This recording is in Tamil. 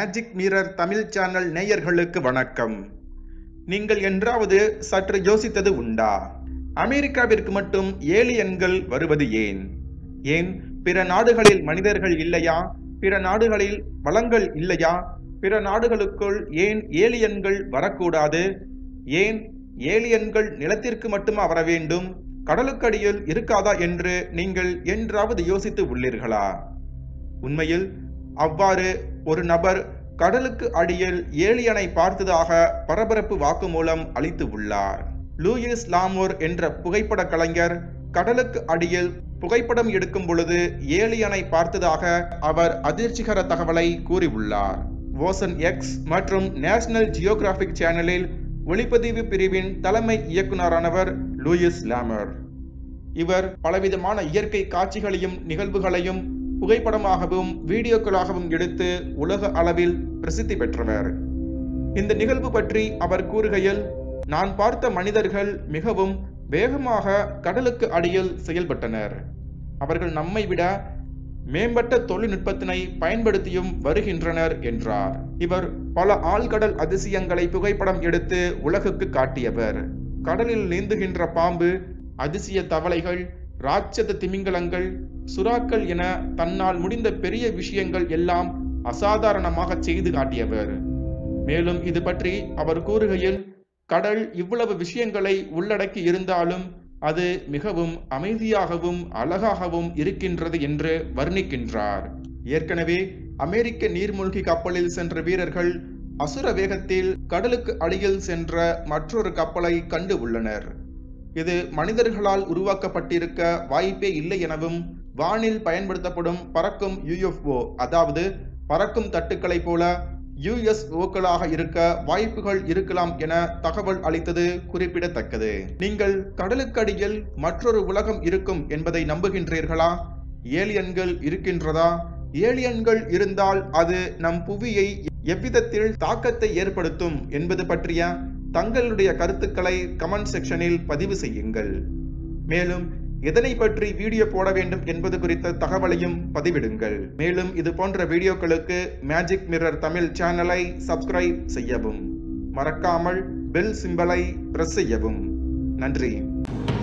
மேஜிக் மிரர் தமிழ் சேனல் நேயர்களுக்கு வணக்கம் நீங்கள் என்றாவது சற்று யோசித்தது உண்டா அமெரிக்காவிற்கு மட்டும் ஏலியன்கள் வருவது ஏன் ஏன் பிற நாடுகளில் மனிதர்கள் இல்லையா பிற நாடுகளில் வளங்கள் இல்லையா பிற நாடுகளுக்குள் ஏன் ஏலியன்கள் வரக்கூடாது ஏன் ஏலியன்கள் நிலத்திற்கு மட்டுமா வர வேண்டும் கடலுக்கடியில் இருக்காதா என்று நீங்கள் என்றாவது யோசித்து உள்ளீர்களா உண்மையில் அவ்வாறு ஒரு நபர் கடலுக்கு அடியில் ஏலியனை பார்த்ததாக பரபரப்பு வாக்குமூலம் அளித்து உள்ளார் லூயிஸ் லாமோர் என்ற புகைப்பட கலைஞர் கடலுக்கு அடியில் புகைப்படம் எடுக்கும் பொழுது ஏலியனை பார்த்ததாக அவர் அதிர்ச்சிகர தகவலை கூறியுள்ளார் ஓசன் எக்ஸ் மற்றும் நேஷனல் ஜியோகிராபிக் சேனலில் ஒளிப்பதிவு பிரிவின் தலைமை இயக்குனரானவர் லூயிஸ் லாமர் இவர் பலவிதமான இயற்கை காட்சிகளையும் நிகழ்வுகளையும் புகைப்படமாகவும் வீடியோக்களாகவும் எடுத்து உலக அளவில் பிரசித்தி பெற்றவர் இந்த நிகழ்வு பற்றி அவர் கூறுகையில் நான் பார்த்த மனிதர்கள் மிகவும் வேகமாக கடலுக்கு அடியில் செயல்பட்டனர் அவர்கள் நம்மை விட மேம்பட்ட தொழில்நுட்பத்தினை பயன்படுத்தியும் வருகின்றனர் என்றார் இவர் பல ஆழ்கடல் அதிசயங்களை புகைப்படம் எடுத்து உலகுக்கு காட்டியவர் கடலில் நீந்துகின்ற பாம்பு அதிசய தவளைகள் ராட்சத திமிங்கலங்கள் சுறாக்கள் என தன்னால் முடிந்த பெரிய விஷயங்கள் எல்லாம் அசாதாரணமாக செய்து காட்டியவர் மேலும் இது பற்றி அவர் கூறுகையில் கடல் இவ்வளவு விஷயங்களை உள்ளடக்கி இருந்தாலும் அது மிகவும் அமைதியாகவும் அழகாகவும் இருக்கின்றது என்று வர்ணிக்கின்றார் ஏற்கனவே அமெரிக்க நீர்மூழ்கி கப்பலில் சென்ற வீரர்கள் அசுர வேகத்தில் கடலுக்கு அடியில் சென்ற மற்றொரு கப்பலை கண்டு உள்ளனர் இது மனிதர்களால் உருவாக்கப்பட்டிருக்க வாய்ப்பே இல்லை எனவும் வானில் பயன்படுத்தப்படும் பறக்கும் யுஎஃப்ஓ அதாவது பறக்கும் தட்டுக்களைப் போல யுஎஸ்ஓக்களாக இருக்க வாய்ப்புகள் இருக்கலாம் என தகவல் அளித்தது குறிப்பிடத்தக்கது நீங்கள் கடலுக்கடியில் மற்றொரு உலகம் இருக்கும் என்பதை நம்புகின்றீர்களா ஏலியன்கள் இருக்கின்றதா ஏலியன்கள் இருந்தால் அது நம் புவியை எவ்விதத்தில் தாக்கத்தை ஏற்படுத்தும் என்பது பற்றிய தங்களுடைய கருத்துக்களை கமெண்ட் செக்ஷனில் பதிவு செய்யுங்கள் மேலும் எதனை பற்றி வீடியோ போட வேண்டும் என்பது குறித்த தகவலையும் பதிவிடுங்கள் மேலும் இது போன்ற வீடியோக்களுக்கு மேஜிக் மிரர் தமிழ் சேனலை சப்ஸ்கிரைப் செய்யவும் மறக்காமல் பெல் சிம்பலை பிரஸ் செய்யவும் நன்றி